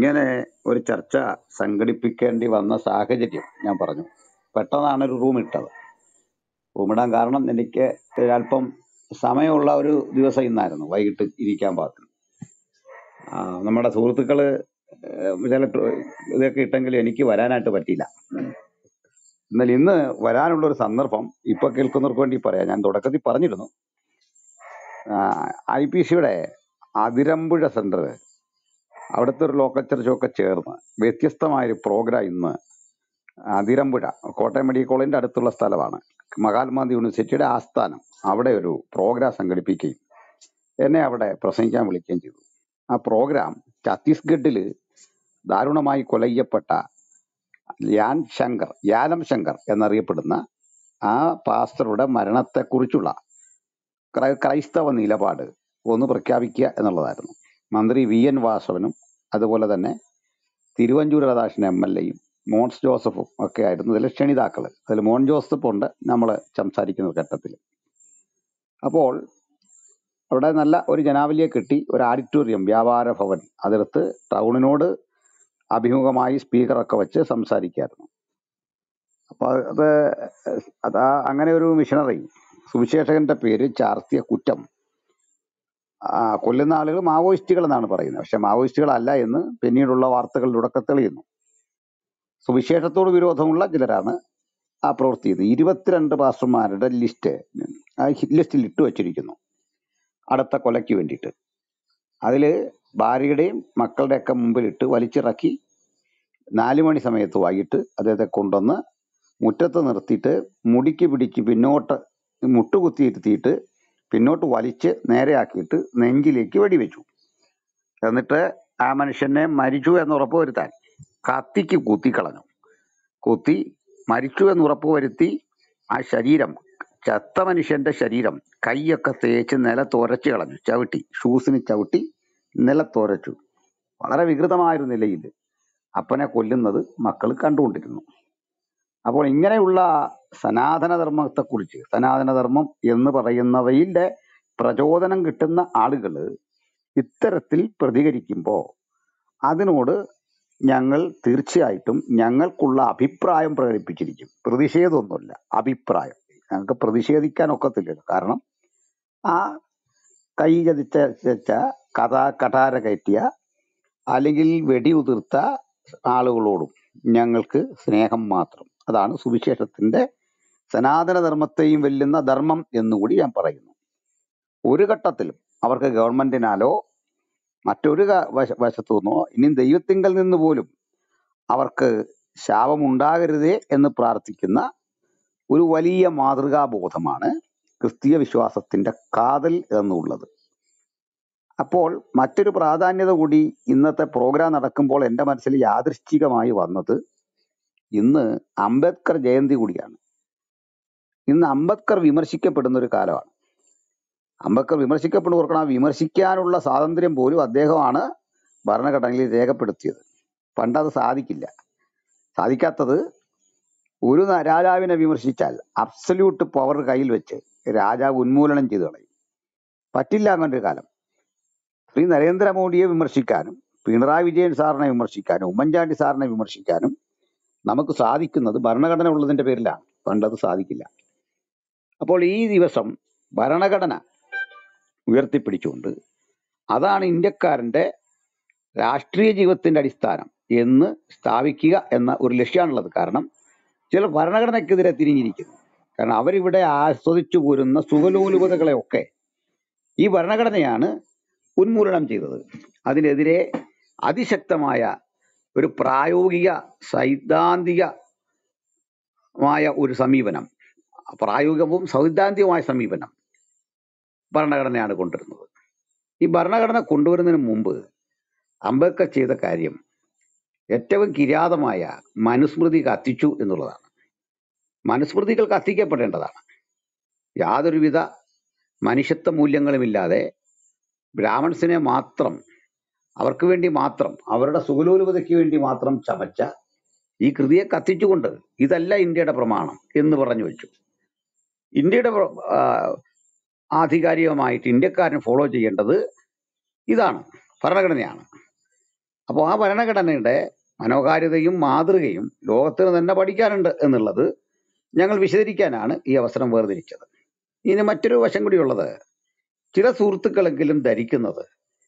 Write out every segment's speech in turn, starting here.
ഇങ്ങനെ ഒരു ചർച്ച സംഘടിപ്പിക്കേണ്ടി വന്ന സാഹചര്യം ഞാൻ പറഞ്ഞു പെട്ടെന്നാണ് ഒരു റൂം ഇട്ടത് റൂം ഇടാൻ കാരണം എനിക്ക് അല്പം സമയമുള്ള ഒരു ദിവസം ഇന്നായിരുന്നു വൈകിട്ട് ഇരിക്കാൻ പാകത്തിന് ആ, നമ്മുടെ സുഹൃത്തുക്കള് ഏഹ് ചില ട്ര- ഇതൊക്കെ ഇട്ടെങ്കിലും എനിക്ക് വരാനായിട്ട് പറ്റിയില്ല എന്നാൽ ഇന്ന് വരാനുള്ള ഒരു സന്ദർഭം ഇപ്പൊ കേൾക്കുന്നവർക്ക് വേണ്ടി പറയാം ഞാൻ തുടക്കത്തിൽ പറഞ്ഞിരുന്നു ഐ പി സിയുടെ അതിരമ്പുഴ സെന്റർ അവിടുത്തെ ഒരു ലോക്കൽ ചർച്ചൊക്കെ ചേർന്ന് വ്യത്യസ്തമായൊരു പ്രോഗ്രാം ഇന്ന് അതിരമ്പുഴ കോട്ടയം മെഡിക്കൽ കോളേജിന്റെ അടുത്തുള്ള സ്ഥലമാണ് മഹാത്മാഗാന്ധി യൂണിവേഴ്സിറ്റിയുടെ ആസ്ഥാനം അവിടെ ഒരു പ്രോഗ്രാം സംഘടിപ്പിക്കുകയും എന്നെ അവിടെ പ്രസംഗിക്കാൻ വിളിക്കുകയും ചെയ്തു ആ പ്രോഗ്രാം ഛത്തീസ്ഗഡിൽ ദാരുണമായി കൊല ചെയ്യപ്പെട്ട യാൻ ശങ്കർ യാനം ശങ്കർ എന്നറിയപ്പെടുന്ന ആ പാസ്റ്ററുടെ മരണത്തെക്കുറിച്ചുള്ള ക്രൈ- ക്രൈസ്തവ നിലപാട് ഒന്ന് പ്രഖ്യാപിക്കുക എന്നുള്ളതായിരുന്നു മന്ത്രി വി എൻ വാസവനും അതുപോലെ തന്നെ തിരുവഞ്ചൂർ രാധാകൃഷ്ണൻ എം എൽ എയും മോൻസ് ജോസഫും ഒക്കെ ആയിരുന്നു ഇതിലെ ക്ഷണിതാക്കൾ അതിൽ മോൻ ജോസഫ് ഉണ്ട് നമ്മൾ സംസാരിക്കുന്ന ഘട്ടത്തിൽ അപ്പോൾ അവിടെ നല്ല ഒരു ജനാവലിയെ കിട്ടി ഒരു ഓഡിറ്റോറിയം വ്യാപാര ഭവൻ അതിർത്ത് ടൗണിനോട് അഭിമുഖമായി സ്പീക്കറൊക്കെ വെച്ച് സംസാരിക്കായിരുന്നു അപ്പൊ അത് അതാ അങ്ങനെ ഒരു മിഷണറി സുവിശേഷകന്റെ പേര് ചാർത്തിയ കുറ്റം ആ, കൊല്ലുന്ന ആളുകൾ മാവോയിസ്റ്റുകൾ എന്നാണ് പറയുന്നത് പക്ഷെ മാവോയിസ്റ്റുകളല്ല എന്ന് പിന്നീടുള്ള വാർത്തകളിലൂടെ തെളിയുന്നു സുവിശേഷത്തോട് വിരോധമുള്ള ചിലരാണ് ആ പ്രവൃത്തി ചെയ്തത് ഇരുപത്തിരണ്ട് പാസ്റ്റർമാരുടെ ലിസ്റ്റ് ആ ലിസ്റ്റിൽ ഇട്ടു വച്ചിരിക്കുന്നു അടുത്ത കൊലയ്ക്ക് വേണ്ടിയിട്ട് അതിൽ ഭാര്യയുടെയും മക്കളുടെയൊക്കെ മുമ്പിലിട്ട് വലിച്ചിറക്കി നാല് മണി സമയത്ത് വൈകിട്ട് അദ്ദേഹത്തെ കൊണ്ടുവന്ന് മുറ്റത്ത് നിർത്തിയിട്ട് മുടിക്ക് പിടിച്ച് പിന്നോട്ട് മുട്ടുകുത്തി ഇരുത്തിയിട്ട് പിന്നോട്ട് വലിച്ച് നേരെയാക്കിയിട്ട് നെഞ്ചിലേക്ക് വെടിവെച്ചു എന്നിട്ട് ആ മനുഷ്യനെ മരിച്ചു എന്ന് ഉറപ്പ് വരുത്താൻ കത്തിക്ക് കുത്തിക്കളഞ്ഞു കുത്തി മരിച്ചു എന്ന് ഉറപ്പ് വരുത്തി ആ ശരീരം ചത്ത മനുഷ്യന്റെ ശരീരം കൈയൊക്കെ തേച്ച് നിലത്തുരച്ച് കളഞ്ഞു ചവിട്ടി ഷൂസിന് ചവിട്ടി നിലത്തുരച്ചു വളരെ വികൃതമായൊരു നിലയിൽ അപ്പനെ കൊല്ലുന്നത് മക്കൾ കണ്ടുകൊണ്ടിരുന്നു അപ്പോൾ ഇങ്ങനെയുള്ള സനാതനധർമ്മത്തെക്കുറിച്ച് സനാതനധർമ്മം എന്ന് പറയുന്നവയിലെ പ്രചോദനം കിട്ടുന്ന ആളുകൾ ഇത്തരത്തിൽ പ്രതികരിക്കുമ്പോൾ അതിനോട് ഞങ്ങൾ തീർച്ചയായിട്ടും ഞങ്ങൾക്കുള്ള അഭിപ്രായം പ്രകടിപ്പിച്ചിരിക്കും പ്രതിഷേധമൊന്നുമില്ല അഭിപ്രായം ഞങ്ങൾക്ക് പ്രതിഷേധിക്കാൻ ഒക്കത്തില്ലല്ലോ കാരണം ആ കൈ ചതിച്ച ചതിച്ച കഥ കഠാര കയറ്റിയ അല്ലെങ്കിൽ വെടിയുതിർത്ത ആളുകളോടും ഞങ്ങൾക്ക് സ്നേഹം മാത്രം അതാണ് സുവിശേഷത്തിന്റെ സനാതന ധർമ്മത്തെയും വെല്ലുന്ന ധർമ്മം എന്നുകൂടി ഞാൻ പറയുന്നു ഒരു ഘട്ടത്തിലും അവർക്ക് ഗവൺമെന്റിനാലോ മറ്റൊരു ക- വശ- വശത്തു നിന്നോ ഇനിയും ദൈവത്തിങ്കൽ നിന്ന് പോലും അവർക്ക് ശാപമുണ്ടാകരുതേ എന്ന് പ്രാർത്ഥിക്കുന്ന ഒരു വലിയ മാതൃകാബോധമാണ് ക്രിസ്തീയ വിശ്വാസത്തിന്റെ കാതൽ എന്നുള്ളത് അപ്പോൾ മറ്റൊരു പ്രാധാന്യത കൂടി ഇന്നത്തെ പ്രോഗ്രാം നടക്കുമ്പോൾ എൻ്റെ മനസ്സിൽ യാദൃശ്ചികമായി വന്നത് ഇന്ന് അംബേദ്കർ ജയന്തി കൂടിയാണ് ഇന്ന് അംബേദ്കർ വിമർശിക്കപ്പെടുന്ന ഒരു കാലമാണ് അംബേദ്കർ വിമർശിക്കപ്പെടുന്ന ഓർക്കണം ആ വിമർശിക്കാനുള്ള സ്വാതന്ത്ര്യം പോലും അദ്ദേഹമാണ് ഭരണഘടനയിൽ രേഖപ്പെടുത്തിയത് പണ്ട് അത് സാധിക്കില്ല സാധിക്കാത്തത് ഒരു ന- രാജാവിനെ വിമർശിച്ചാൽ അബ്സല്യൂട്ട് പവർ കയ്യിൽ വെച്ച് രാജാവ് ഉന്മൂലനം ചെയ്തു കളയും പറ്റില്ല അങ്ങനെ ഒരു കാലം ശ്രീ നരേന്ദ്രമോദിയെ വിമർശിക്കാനും പിണറായി വിജയൻ സാറിനെ വിമർശിക്കാനും ഉമ്മൻചാണ്ടി സാറിനെ വിമർശിക്കാനും നമുക്ക് സാധിക്കുന്നത് ഭരണഘടന ഉള്ളതിന്റെ പേരിലാണ് പണ്ടത് സാധിക്കില്ല അപ്പോൾ ഈ ദിവസം ഭരണഘടന ഉയർത്തിപ്പിടിച്ചുകൊണ്ട് അതാണ് ഇന്ത്യക്കാരന്റെ രാഷ്ട്രീയ ജീവിതത്തിന്റെ അടിസ്ഥാനം എന്ന് സ്ഥാപിക്കുക എന്ന ഒരു ലക്ഷ്യമാണുള്ളത് കാരണം ചില ഭരണഘടനയ്ക്കെതിരെ തിരിഞ്ഞിരിക്കുന്നു കാരണം അവരിവിടെ ആസ്വദിച്ചു പോരുന്ന സുഖലോലുപതകളെയൊക്കെ ഈ ഭരണഘടനയാണ് ഉന്മൂലനം ചെയ്തത് അതിനെതിരെ അതിശക്തമായ ഒരു പ്രായോഗിക സൈദ്ധാന്തികമായ ഒരു സമീപനം പ്രായോഗികവും സൈദ്ധാന്തികമായ സമീപനം ഭരണഘടനയാണ് കൊണ്ടുവരുന്നത് ഈ ഭരണഘടന കൊണ്ടുവരുന്നതിന് മുമ്പ് അംബേദ്കർ ചെയ്ത കാര്യം ഏറ്റവും കിരാതമായ മനുസ്മൃതി കത്തിച്ചു എന്നുള്ളതാണ് മനുസ്മൃതികൾ കത്തിക്കപ്പെടേണ്ടതാണ് യാതൊരുവിധ മനുഷ്യത്വ മൂല്യങ്ങളുമില്ലാതെ ബ്രാഹ്മൺസിനെ മാത്രം അവർക്ക് വേണ്ടി മാത്രം അവരുടെ സുഖലോലുപതയ്ക്ക് വേണ്ടി മാത്രം ചമച്ച ഈ കൃതിയെ കത്തിച്ചുകൊണ്ട് ഇതല്ല ഇന്ത്യയുടെ പ്രമാണം എന്ന് പറഞ്ഞു വെച്ചു ഇന്ത്യയുടെ പ്ര- ആ, ആധികാരികമായിട്ട് ഇന്ത്യക്കാരൻ ഫോളോ ചെയ്യേണ്ടത് ഇതാണ് ഭരണഘടനയാണ് അപ്പോൾ ആ ഭരണഘടനയുടെ മനോഹാരിതയും മാതൃകയും ലോകത്തിന് തന്നെ പഠിക്കാനുണ്ട് എന്നുള്ളത് ഞങ്ങൾ വിശദീകരിക്കാനാണ് ഈ അവസരം വേർതിരിച്ചത് ഇനി മറ്റൊരു വശം കൂടിയുള്ളത് ചില സുഹൃത്തുക്കളെങ്കിലും ധരിക്കുന്നത്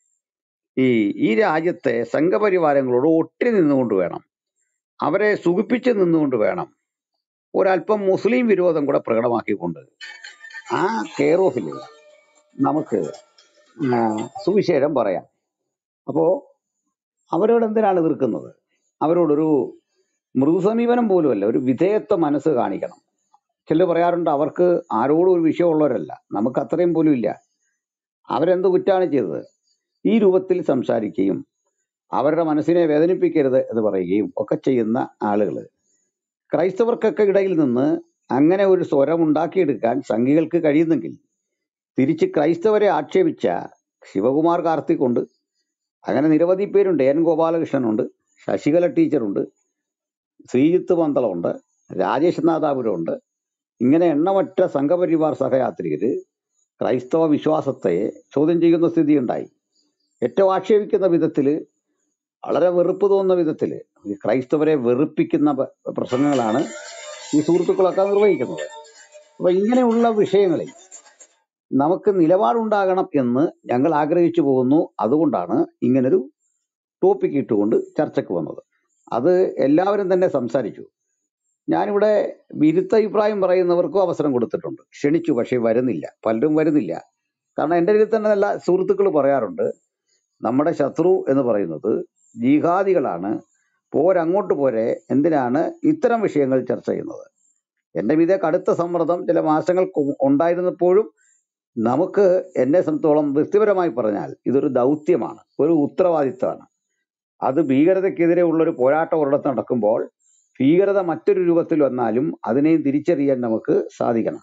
ഈ ഈ രാജ്യത്തെ സംഘപരിവാരങ്ങളോട് ഒട്ടി നിന്നുകൊണ്ട് വേണം അവരെ സുഖിപ്പിച്ച് നിന്നുകൊണ്ട് വേണം ഒരല്പം മുസ്ലിം വിരോധം കൂടെ പ്രകടമാക്കിക്കൊണ്ട് ആ കെയർ ഓഫിൽ നമുക്ക് ആ, സുവിശേഷം പറയാം അപ്പോ അവരോട് എന്തിനാണ് എതിർക്കുന്നത് അവരോടൊരു മൃദു സമീപനം പോലുമല്ല ഒരു വിധേയത്വ മനസ്സ് കാണിക്കണം ചിലർ പറയാറുണ്ട് അവർക്ക് ആരോടും ഒരു വിഷയമുള്ളവരല്ല നമുക്ക് അത്രയും പോലും ഇല്ല അവരെന്ത് കുറ്റാണ് ചെയ്തത് ഈ രൂപത്തിൽ സംസാരിക്കുകയും അവരുടെ മനസ്സിനെ വേദനിപ്പിക്കരുത് എന്ന് പറയുകയും ഒക്കെ ചെയ്യുന്ന ആളുകൾ ക്രൈസ്തവർക്കൊക്കെ ഇടയിൽ നിന്ന് അങ്ങനെ ഒരു സ്വരം ഉണ്ടാക്കിയെടുക്കാൻ സംഘികൾക്ക് കഴിയുന്നെങ്കിൽ തിരിച്ച് ക്രൈസ്തവരെ ആക്ഷേപിച്ച ശിവകുമാർ കാർത്തിക് ഉണ്ട് അങ്ങനെ നിരവധി പേരുണ്ട് എൻ ഗോപാലകൃഷ്ണനുണ്ട് ശശികല ടീച്ചറുണ്ട് ശ്രീജിത്ത് പന്തളമുണ്ട് രാജേഷ് നാദാപുരമുണ്ട് ഇങ്ങനെ എണ്ണമറ്റ സംഘപരിവാർ സഹയാത്രികര് ക്രൈസ്തവ വിശ്വാസത്തെ ചോദ്യം ചെയ്യുന്ന സ്ഥിതി ഉണ്ടായി ഏറ്റവും ആക്ഷേപിക്കുന്ന വിധത്തില് വളരെ വെറുപ്പ് തോന്നുന്ന വിധത്തില് ഈ ക്രൈസ്തവരെ വെറുപ്പിക്കുന്ന പ- പ്രസംഗങ്ങളാണ് ഈ സുഹൃത്തുക്കളൊക്കെ നിർവഹിക്കുന്നത് അപ്പൊ ഇങ്ങനെയുള്ള വിഷയങ്ങളിൽ നമുക്ക് നിലപാടുണ്ടാകണം എന്ന് ഞങ്ങൾ ആഗ്രഹിച്ചു പോകുന്നു അതുകൊണ്ടാണ് ഇങ്ങനൊരു ടോപ്പിക് ഇട്ടുകൊണ്ട് ചർച്ചയ്ക്ക് വന്നത് അത് എല്ലാവരും തന്നെ സംസാരിച്ചു ഞാനിവിടെ വിരുദ്ധ അഭിപ്രായം പറയുന്നവർക്കും അവസരം കൊടുത്തിട്ടുണ്ട് ക്ഷണിച്ചു പക്ഷേ വരുന്നില്ല പലരും വരുന്നില്ല കാരണം എൻ്റെ ഇതിൽ തന്നെ നല്ല സുഹൃത്തുക്കൾ പറയാറുണ്ട് നമ്മുടെ ശത്രു എന്ന് പറയുന്നത് ജിഹാദികളാണ് പോരങ്ങോട്ട് പോരെ എന്തിനാണ് ഇത്തരം വിഷയങ്ങൾ ചർച്ച ചെയ്യുന്നത് എൻ്റെ മീതെ കടുത്ത സമ്മർദ്ദം ചില മാസങ്ങൾക്ക് ഉണ്ടായിരുന്നപ്പോഴും നമുക്ക് എന്നെ സംബന്ധിച്ചോളം വ്യക്തിപരമായി പറഞ്ഞാൽ ഇതൊരു ദൗത്യമാണ് ഒരു ഉത്തരവാദിത്തമാണ് അത് ഭീകരതയ്ക്കെതിരെ ഉള്ളൊരു പോരാട്ടം ഒരിടത്ത് നടക്കുമ്പോൾ ഭീകരത മറ്റൊരു രൂപത്തിൽ വന്നാലും അതിനെയും തിരിച്ചറിയാൻ നമുക്ക് സാധിക്കണം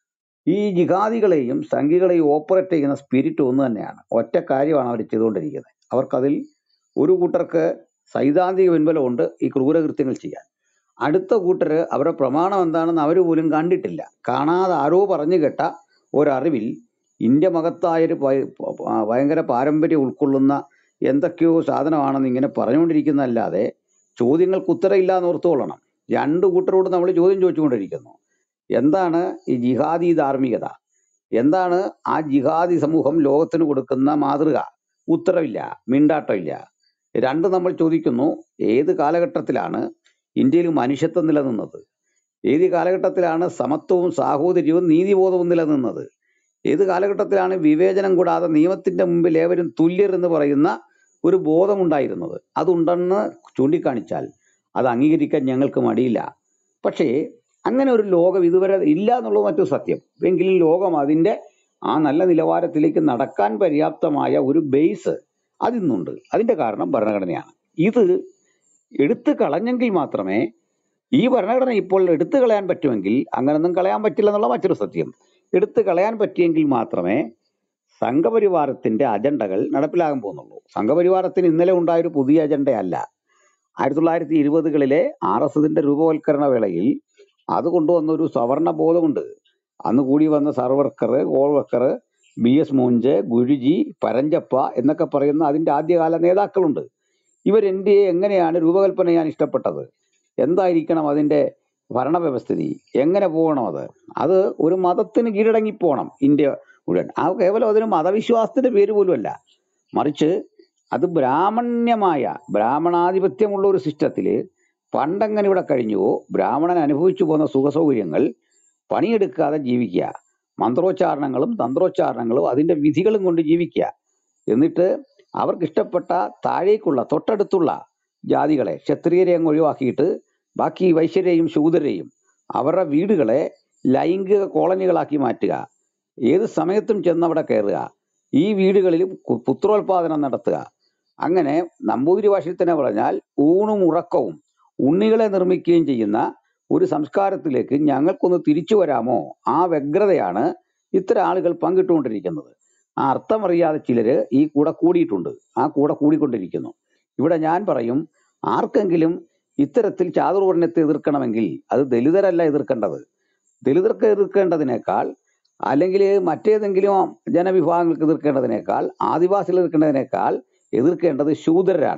ഈ ജിഹാദികളെയും സംഘികളെയും ഓപ്പറേറ്റ് ചെയ്യുന്ന സ്പിരിറ്റ് ഒന്ന് തന്നെയാണ് ഒറ്റ കാര്യമാണ് അവർ ചെയ്തുകൊണ്ടിരിക്കുന്നത് അവർക്കതിൽ ഒരു കൂട്ടർക്ക് സൈദ്ധാന്തിക പിൻബലമുണ്ട് ഈ ക്രൂരകൃത്യങ്ങൾ ചെയ്യാൻ അടുത്ത കൂട്ടര് അവരുടെ പ്രമാണം എന്താണെന്ന് അവർ പോലും കണ്ടിട്ടില്ല കാണാതെ ആരോ പറഞ്ഞു കേട്ട ഒരറിവിൽ ഇന്ത്യ മഹത്തായൊരു ഭയ- പ- ഭയങ്കര പാരമ്പര്യം ഉൾക്കൊള്ളുന്ന എന്തൊക്കെയോ സാധനമാണെന്ന് ഇങ്ങനെ പറഞ്ഞുകൊണ്ടിരിക്കുന്നതല്ലാതെ ചോദ്യങ്ങൾക്ക് ഉത്തരമില്ല എന്ന് ഓർത്തുകൊള്ളണം രണ്ടു കൂട്ടരോട് നമ്മൾ ചോദ്യം ചോദിച്ചുകൊണ്ടിരിക്കുന്നു എന്താണ് ഈ ജിഹാദി ധാർമ്മികത എന്താണ് ആ ജിഹാദി സമൂഹം ലോകത്തിന് കൊടുക്കുന്ന മാതൃക ഉത്തരവില്ല മിണ്ടാട്ടമില്ല രണ്ട് നമ്മൾ ചോദിക്കുന്നു ഏത് കാലഘട്ടത്തിലാണ് ഇന്ത്യയിൽ മനുഷ്യത്വം നിലനിന്നത് ഏത് കാലഘട്ടത്തിലാണ് സമത്വവും സാഹോദര്യവും നീതിബോധവും നിലനിന്നത് ഏത് കാലഘട്ടത്തിലാണ് വിവേചനം കൂടാതെ നിയമത്തിന്റെ മുമ്പിൽ ഏവരും തുല്യർ എന്ന് പറയുന്ന ഒരു ബോധമുണ്ടായിരുന്നത് അതുണ്ടെന്ന് ചൂണ്ടിക്കാണിച്ചാൽ അത് അംഗീകരിക്കാൻ ഞങ്ങൾക്ക് മടിയില്ല പക്ഷേ അങ്ങനെ ഒരു ലോകം ഇതുവരെ ഇല്ല എന്നുള്ളത് മറ്റൊരു സത്യം എങ്കിലും ലോകം അതിന്റെ ആ നല്ല നിലവാരത്തിലേക്ക് നടക്കാൻ പര്യാപ്തമായ ഒരു ബേസ് അതിന്നുണ്ട് അതിന്റെ കാരണം ഭരണഘടനയാണ് ഇത് എടുത്തു കളഞ്ഞെങ്കിൽ മാത്രമേ ഈ ഭരണഘടന ഇപ്പോൾ എടുത്തു കളയാൻ പറ്റുമെങ്കിൽ അങ്ങനൊന്നും കളയാൻ പറ്റില്ല എന്നുള്ള മറ്റൊരു സത്യം എടുത്തു കളയാൻ പറ്റിയെങ്കിൽ മാത്രമേ സംഘപരിവാരത്തിന്റെ അജണ്ടകൾ നടപ്പിലാകാൻ പോകുന്നുള്ളൂ സംഘപരിവാരത്തിന് ഇന്നലെ ഉണ്ടായ ഒരു പുതിയ അജണ്ടയല്ല ആയിരത്തി തൊള്ളായിരത്തി ഇരുപതുകളിലെ ആർ എസ് എസിന്റെ രൂപവൽക്കരണ വേളയിൽ അത് കൊണ്ടുവന്ന ഒരു സവർണ ബോധമുണ്ട് അന്ന് കൂടി വന്ന സർവർക്കർ ഗോൾവക്കർ ബി എസ് മൂഞ്ച് ഗുരുജി പരഞ്ചപ്പ എന്നൊക്കെ പറയുന്ന അതിന്റെ ആദ്യകാല നേതാക്കളുണ്ട് ഇവർ ഇന്ത്യയെ എങ്ങനെയാണ് രൂപകൽപ്പന ചെയ്യാൻ ഇഷ്ടപ്പെട്ടത് എന്തായിരിക്കണം അതിന്റെ ഭരണവ്യവസ്ഥിതി എങ്ങനെ പോകണം അത് അത് ഒരു മതത്തിന് കീഴടങ്ങി പോകണം ഇന്ത്യ മുഴുവൻ ആ കേവലം അതിന് മതവിശ്വാസത്തിന്റെ പേര് പോലുമല്ല മറിച്ച് അത് ബ്രാഹ്മണ്യമായ ബ്രാഹ്മണാധിപത്യമുള്ള ഒരു സിസ്റ്റത്തിൽ പണ്ടെങ്ങനെ ഇവിടെ കഴിഞ്ഞുവോ ബ്രാഹ്മണൻ അനുഭവിച്ചു പോകുന്ന സുഖസൗകര്യങ്ങൾ പണിയെടുക്കാതെ ജീവിക്കുക മന്ത്രോച്ചാരണങ്ങളും തന്ത്രോച്ചാരണങ്ങളും അതിന്റെ വിധികളും കൊണ്ട് ജീവിക്കുക എന്നിട്ട് അവർക്ക് ഇഷ്ടപ്പെട്ട താഴേക്കുള്ള തൊട്ടടുത്തുള്ള ജാതികളെ ക്ഷത്രിയരെ അങ്ങ് ഒഴിവാക്കിയിട്ട് ബാക്കി വൈശ്യരെയും ശൂദ്രരെയും അവരുടെ വീടുകളെ ലൈംഗിക കോളനികളാക്കി മാറ്റുക ഏത് സമയത്തും ചെന്ന് അവിടെ കയറുക ഈ വീടുകളിൽ കു- പുത്രോത്പാദനം നടത്തുക അങ്ങനെ നമ്പൂതിരി ഭാഷയിൽ തന്നെ പറഞ്ഞാൽ ഊണും ഉറക്കവും ഉണ്ണികളെ നിർമ്മിക്കുകയും ചെയ്യുന്ന ഒരു സംസ്കാരത്തിലേക്ക് ഞങ്ങൾക്കൊന്ന് തിരിച്ചു വരാമോ ആ വ്യഗ്രതയാണ് ഇത്തരം ആളുകൾ പങ്കിട്ടുകൊണ്ടിരിക്കുന്നത് ആ അർത്ഥമറിയാതെ ചിലര് ഈ കൂടെ കൂടിയിട്ടുണ്ട് ആ കൂടെ കൂടിക്കൊണ്ടിരിക്കുന്നു ഇവിടെ ഞാൻ പറയും ആർക്കെങ്കിലും ഇത്തരത്തിൽ ചാതുർവർണ്ണത്തെ എതിർക്കണമെങ്കിൽ അത് ദലിതരല്ല എതിർക്കേണ്ടത് ദലിതർക്ക് എതിർക്കേണ്ടതിനേക്കാൾ അല്ലെങ്കിൽ മറ്റേതെങ്കിലും ജനവിഭാഗങ്ങൾക്ക് എതിർക്കേണ്ടതിനേക്കാൾ ആദിവാസികൾ എതിർക്കേണ്ടതിനേക്കാൾ എതിർക്കേണ്ടത് ശൂദ്രരാണ്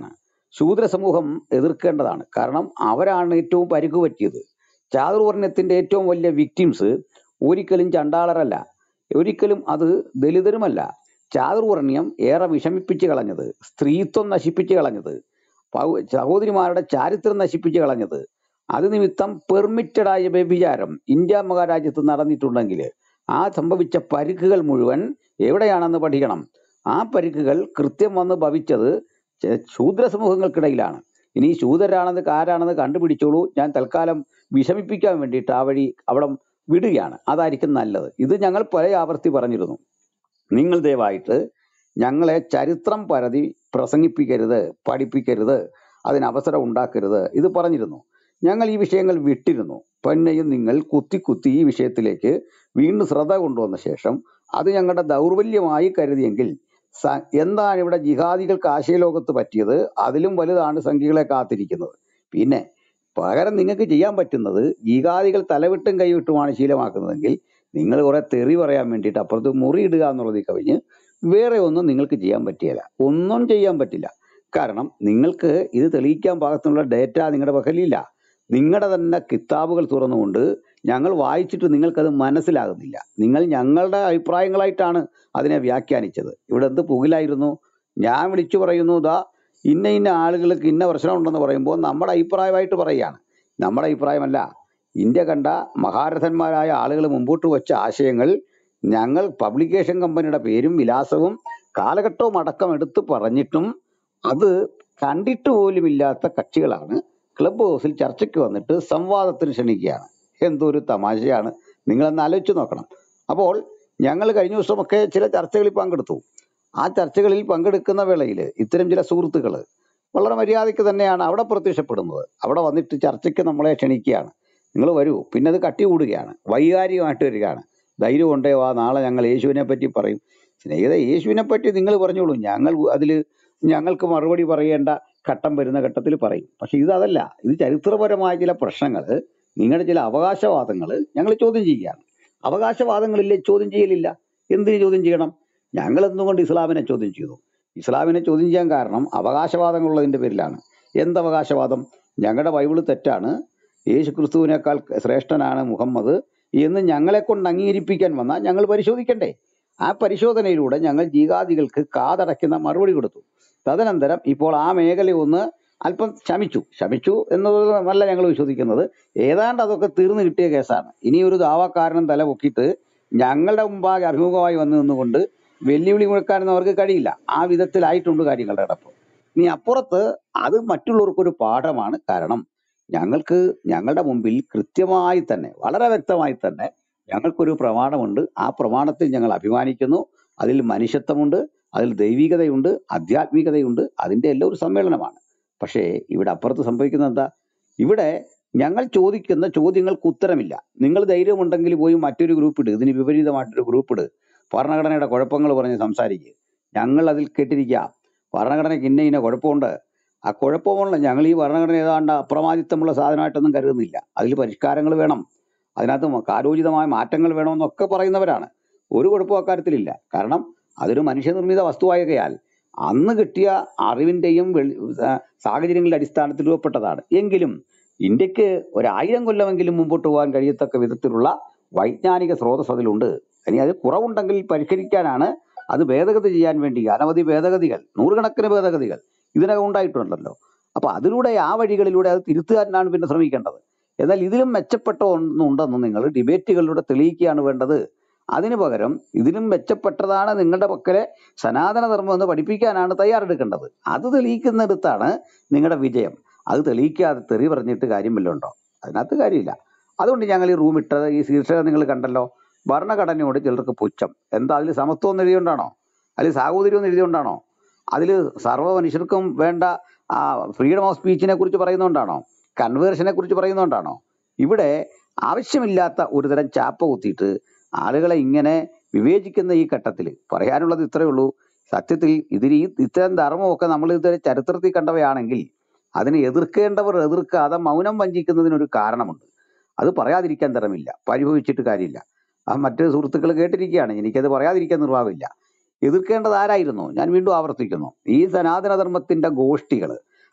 ശൂദ്ര സമൂഹം എതിർക്കേണ്ടതാണ് കാരണം അവരാണ് ഏറ്റവും പരിക്ക് പറ്റിയത് ചാതുർവർണ്ണയത്തിന്റെ ഏറ്റവും വലിയ വിക്ടിംസ് ഒരിക്കലും ചണ്ടാളരല്ല ഒരിക്കലും അത് ദലിതരുമല്ല ചാതുർവർണ്ണയം ഏറെ വിഷമിപ്പിച്ച് കളഞ്ഞത് സ്ത്രീത്വം നശിപ്പിച്ച് കളഞ്ഞത് പൗ- സഹോദരിമാരുടെ ചാരിത്രം നശിപ്പിച്ച് കളഞ്ഞത് അത് നിമിത്തം പെർമിറ്റഡ് ആയ വ്യഭിചാരം ഇന്ത്യ മഹാരാജ്യത്ത് നടന്നിട്ടുണ്ടെങ്കിൽ ആ സംഭവിച്ച പരിക്കുകൾ മുഴുവൻ എവിടെയാണെന്ന് പഠിക്കണം ആ പരിക്കുകൾ കൃത്യം വന്ന് ഭവിച്ചത് ചെ- ശൂദ്ര സമൂഹങ്ങൾക്കിടയിലാണ് ഇനി ശൂദ്രരാണെന്ന് ആരാണെന്ന് കണ്ടുപിടിച്ചോളൂ ഞാൻ തൽക്കാലം വിഷമിപ്പിക്കാൻ വേണ്ടിയിട്ട് ആ വഴി അവിടെ വിടുകയാണ് അതായിരിക്കും നല്ലത് ഇത് ഞങ്ങൾ പല ആവർത്തി പറഞ്ഞിരുന്നു നിങ്ങൾ ദയവായിട്ട് ഞങ്ങളെ ചരിത്രം പരതി പ്രസംഗിപ്പിക്കരുത് പഠിപ്പിക്കരുത് അതിന് അവസരം ഉണ്ടാക്കരുത് ഇത് പറഞ്ഞിരുന്നു ഞങ്ങൾ ഈ വിഷയങ്ങൾ വിട്ടിരുന്നു പിന്നെയും നിങ്ങൾ കുത്തി കുത്തി ഈ വിഷയത്തിലേക്ക് വീണ്ടും ശ്രദ്ധ കൊണ്ടുവന്ന ശേഷം അത് ഞങ്ങളുടെ ദൗർബല്യമായി കരുതിയെങ്കിൽ സ- എന്താണ് ഇവിടെ ജിഹാദികൾക്ക് ആശയലോകത്ത് പറ്റിയത് അതിലും വലുതാണ് സംഖ്യകളെ കാത്തിരിക്കുന്നത് പിന്നെ പകരം നിങ്ങൾക്ക് ചെയ്യാൻ പറ്റുന്നത് ജിഹാദികൾ തലവിട്ടും കൈവിട്ടുമാണ് ശീലമാക്കുന്നതെങ്കിൽ നിങ്ങൾ കുറെ തെറി പറയാൻ വേണ്ടിയിട്ട് അപ്പുറത്ത് മുറിയിടുക എന്നുള്ളതിൽ കവിഞ്ഞ് വേറെ ഒന്നും നിങ്ങൾക്ക് ചെയ്യാൻ പറ്റിയല്ല ഒന്നും ചെയ്യാൻ പറ്റില്ല കാരണം നിങ്ങൾക്ക് ഇത് തെളിയിക്കാൻ പാകത്തിനുള്ള ഡേറ്റ നിങ്ങളുടെ പക്കലില്ല നിങ്ങളുടെ തന്നെ കിതാബുകൾ തുറന്നുകൊണ്ട് ഞങ്ങൾ വായിച്ചിട്ട് നിങ്ങൾക്കത് മനസ്സിലാകുന്നില്ല നിങ്ങൾ ഞങ്ങളുടെ അഭിപ്രായങ്ങളായിട്ടാണ് അതിനെ വ്യാഖ്യാനിച്ചത് ഇവിടെ എന്ത് പുകിലായിരുന്നു ഞാൻ വിളിച്ചു പറയുന്നു ദാ ഇന്ന ഇന്ന ആളുകൾക്ക് ഇന്ന പ്രശ്നം ഉണ്ടെന്ന് പറയുമ്പോൾ നമ്മുടെ അഭിപ്രായമായിട്ട് പറയുകയാണ് നമ്മുടെ അഭിപ്രായമല്ല ഇന്ത്യ കണ്ട മഹാരഥന്മാരായ ആളുകൾ മുമ്പോട്ട് വെച്ച ആശയങ്ങൾ ഞങ്ങൾ പബ്ലിക്കേഷൻ കമ്പനിയുടെ പേരും വിലാസവും കാലഘട്ടവും അടക്കം എടുത്ത് പറഞ്ഞിട്ടും അത് കണ്ടിട്ട് പോലുമില്ലാത്ത കക്ഷികളാണ് ക്ലബ് ഹൗസിൽ ചർച്ചയ്ക്ക് വന്നിട്ട് സംവാദത്തിന് ക്ഷണിക്കുകയാണ് എന്തൊരു തമാശയാണ് നിങ്ങളൊന്ന് ആലോചിച്ച് നോക്കണം അപ്പോൾ ഞങ്ങൾ കഴിഞ്ഞ ദിവസമൊക്കെ ചില ചർച്ചകളിൽ പങ്കെടുത്തു ആ ചർച്ചകളിൽ പങ്കെടുക്കുന്ന വേളയിൽ ഇത്തരം ചില സുഹൃത്തുക്കൾ വളരെ മര്യാദയ്ക്ക് തന്നെയാണ് അവിടെ പ്രത്യക്ഷപ്പെടുന്നത് അവിടെ വന്നിട്ട് ചർച്ചയ്ക്ക് നമ്മളെ ക്ഷണിക്കുകയാണ് നിങ്ങൾ വരൂ പിന്നെ അത് കട്ടി കൂടുകയാണ് വൈകാരികമായിട്ട് വരികയാണ് ധൈര്യം ഉണ്ടേ വാ നാളെ ഞങ്ങൾ യേശുവിനെ പറ്റി പറയും സ്നേഹിത യേശുവിനെ പറ്റി നിങ്ങൾ പറഞ്ഞോളൂ ഞങ്ങൾ അതിൽ ഞങ്ങൾക്ക് മറുപടി പറയേണ്ട ഘട്ടം വരുന്ന ഘട്ടത്തിൽ പറയും പക്ഷെ ഇത് അതല്ല ഇത് ചരിത്രപരമായ ചില പ്രശ്നങ്ങൾ നിങ്ങളുടെ ചില അവകാശവാദങ്ങൾ ഞങ്ങൾ ചോദ്യം ചെയ്യുകയാണ് അവകാശവാദങ്ങളില്ലേ ചോദ്യം ചെയ്യലില്ല എന്തിന് ചോദ്യം ചെയ്യണം ഞങ്ങൾ എന്തുകൊണ്ട് ഇസ്ലാമിനെ ചോദ്യം ചെയ്തു ഇസ്ലാമിനെ ചോദ്യം ചെയ്യാൻ കാരണം അവകാശവാദങ്ങളുള്ളതിന്റെ പേരിലാണ് എന്ത് അവകാശവാദം ഞങ്ങളുടെ ബൈബിള് തെറ്റാണ് യേശു ക്രിസ്തുവിനേക്കാൾ ശ്രേഷ്ഠനാണ് മുഹമ്മദ് എന്ന് ഞങ്ങളെ കൊണ്ട് അംഗീകരിപ്പിക്കാൻ വന്നാൽ ഞങ്ങൾ പരിശോധിക്കണ്ടേ ആ പരിശോധനയിലൂടെ ഞങ്ങൾ ജീകാദികൾക്ക് കാതടയ്ക്കുന്ന മറുപടി കൊടുത്തു തദനന്തരം ഇപ്പോൾ ആ മേഖല ഒന്ന് അല്പം ശമിച്ചു ശമിച്ചു എന്നതല്ല ഞങ്ങൾ വിശ്വസിക്കുന്നത് ഏതാണ്ട് അതൊക്കെ തീർന്നു കിട്ടിയ കേസാണ് ഇനി ഒരു ദാവാക്കാരനും തല പൊക്കിയിട്ട് ഞങ്ങളുടെ മുമ്പാകെ അഭിമുഖമായി വന്നു നിന്നുകൊണ്ട് വെല്ലുവിളി മുഴക്കാനൊന്നും അവർക്ക് കഴിയില്ല ആ വിധത്തിലായിട്ടുണ്ട് കാര്യങ്ങളുടെ കിടപ്പ് ഇനി അപ്പുറത്ത് അത് മറ്റുള്ളവർക്കൊരു പാഠമാണ് കാരണം ഞങ്ങൾക്ക് ഞങ്ങളുടെ മുമ്പിൽ കൃത്യമായി തന്നെ വളരെ വ്യക്തമായി തന്നെ ഞങ്ങൾക്കൊരു പ്രമാണമുണ്ട് ആ പ്രമാണത്തിൽ ഞങ്ങൾ അഭിമാനിക്കുന്നു അതിൽ മനുഷ്യത്വമുണ്ട് അതിൽ ദൈവികതയുണ്ട് ആധ്യാത്മികതയുണ്ട് അതിന്റെ എല്ലാം ഒരു സമ്മേളനമാണ് പക്ഷേ ഇവിടെ അപ്പുറത്ത് സംഭവിക്കുന്നത് എന്താ ഇവിടെ ഞങ്ങൾ ചോദിക്കുന്ന ചോദ്യങ്ങൾക്ക് ഉത്തരമില്ല നിങ്ങൾ ധൈര്യമുണ്ടെങ്കിൽ പോയി മറ്റൊരു ഗ്രൂപ്പ് ഇട് ഇതിന് വിപരീതമായിട്ടൊരു ഗ്രൂപ്പ് ഇട് ഭരണഘടനയുടെ കുഴപ്പങ്ങൾ പറഞ്ഞ് സംസാരിക്കുക ഞങ്ങൾ അതിൽ കേട്ടിരിക്കാം ഭരണഘടനയ്ക്ക് ഇന്ന ഇന്ന കുഴപ്പമുണ്ട് ആ കുഴപ്പമുള്ള ഞങ്ങൾ ഈ ഭരണഘടന ഏതാണ്ട് അപ്രമാദിത്വമുള്ള സാധനമായിട്ടൊന്നും കരുതുന്നില്ല അതിൽ പരിഷ്കാരങ്ങൾ വേണം അതിനകത്ത് മ- കാലോചിതമായ മാറ്റങ്ങൾ വേണമെന്നൊക്കെ പറയുന്നവരാണ് ഒരു കുഴപ്പവും അക്കാര്യത്തിലില്ല കാരണം അതൊരു മനുഷ്യനിർമ്മിത വസ്തുവായകയാൽ അന്ന് കിട്ടിയ അറിവിന്റെയും വെളി- ആ, സാഹചര്യങ്ങളുടെ അടിസ്ഥാനത്തിൽ രൂപപ്പെട്ടതാണ് എങ്കിലും ഇന്ത്യക്ക് ഒരായിരം കൊല്ലമെങ്കിലും മുമ്പോട്ട് പോകാൻ കഴിയത്തക്ക വിധത്തിലുള്ള വൈജ്ഞാനിക സ്രോതസ് അതിലുണ്ട് ഇനി അത് കുറവുണ്ടെങ്കിൽ പരിഷ്കരിക്കാനാണ് അത് ഭേദഗതി ചെയ്യാൻ വേണ്ടി അനവധി ഭേദഗതികൾ നൂറുകണക്കിന് ഭേദഗതികൾ ഇതിനകം ഉണ്ടായിട്ടുണ്ടല്ലോ അപ്പൊ അതിലൂടെ ആ വഴികളിലൂടെ അത് തിരുത്തുവാനാണ് പിന്നെ ശ്രമിക്കേണ്ടത് എന്നാൽ ഇതിലും മെച്ചപ്പെട്ട ഒന്നുണ്ടെന്ന് നിങ്ങൾ ഡിബേറ്റുകളിലൂടെ തെളിയിക്കുകയാണ് വേണ്ടത് അതിനു പകരം ഇതിലും മെച്ചപ്പെട്ടതാണ് നിങ്ങളുടെ പക്കലെ സനാതന ധർമ്മം എന്ന് പഠിപ്പിക്കാനാണ് തയ്യാറെടുക്കേണ്ടത് അത് തെളിയിക്കുന്നിടത്താണ് നിങ്ങളുടെ വിജയം അത് തെളിയിക്കാതെ തെറി പറഞ്ഞിട്ട് കാര്യം വല്ലതും ഉണ്ടോ അതിനകത്ത് കാര്യമില്ല അതുകൊണ്ട് ഞങ്ങൾ ഈ റൂം ഇട്ടത് ഈ ശീർഷകം നിങ്ങൾ കണ്ടല്ലോ ഭരണഘടനയോട് ചിലർക്ക് പുച്ഛം എന്താ അതിൽ സമത്വം എന്ന് എഴുതിയോണ്ടാണോ അതിൽ സാഹോദര്യം എന്ന് എഴുതിയോണ്ടാണോ അതിൽ സർവ്വ മനുഷ്യർക്കും വേണ്ട ആ ഫ്രീഡം ഓഫ് സ്പീച്ചിനെ കുറിച്ച് പറയുന്നതുകൊണ്ടാണോ കൺവേർഷനെ കുറിച്ച് പറയുന്നതുകൊണ്ടാണോ ഇവിടെ ആവശ്യമില്ലാത്ത ഒരുതരം ചാപ്പ കുത്തിയിട്ട് ആളുകളെ ഇങ്ങനെ വിവേചിക്കുന്ന ഈ ഘട്ടത്തിൽ പറയാനുള്ളത് ഇത്രയേ ഉള്ളൂ സത്യത്തിൽ ഇതിൽ ഈ ഇത്തരം ധർമ്മമൊക്കെ നമ്മൾ ഇതുവരെ ചരിത്രത്തിൽ കണ്ടവയാണെങ്കിൽ അതിനെ എതിർക്കേണ്ടവർ എതിർക്കാതെ മൗനം വഞ്ചിക്കുന്നതിനൊരു കാരണമുണ്ട് അത് പറയാതിരിക്കാൻ തരമില്ല പരിഭവിച്ചിട്ട് കാര്യമില്ല ആ മറ്റ് സുഹൃത്തുക്കൾ കേട്ടിരിക്കുകയാണ് എനിക്കത് പറയാതിരിക്കാൻ നിർവാഹമില്ല എതിർക്കേണ്ടത് ആരായിരുന്നു ഞാൻ വീണ്ടും ആവർത്തിക്കുന്നു ഈ സനാതന ധർമ്മത്തിന്റെ ഗോഷ്ഠികൾ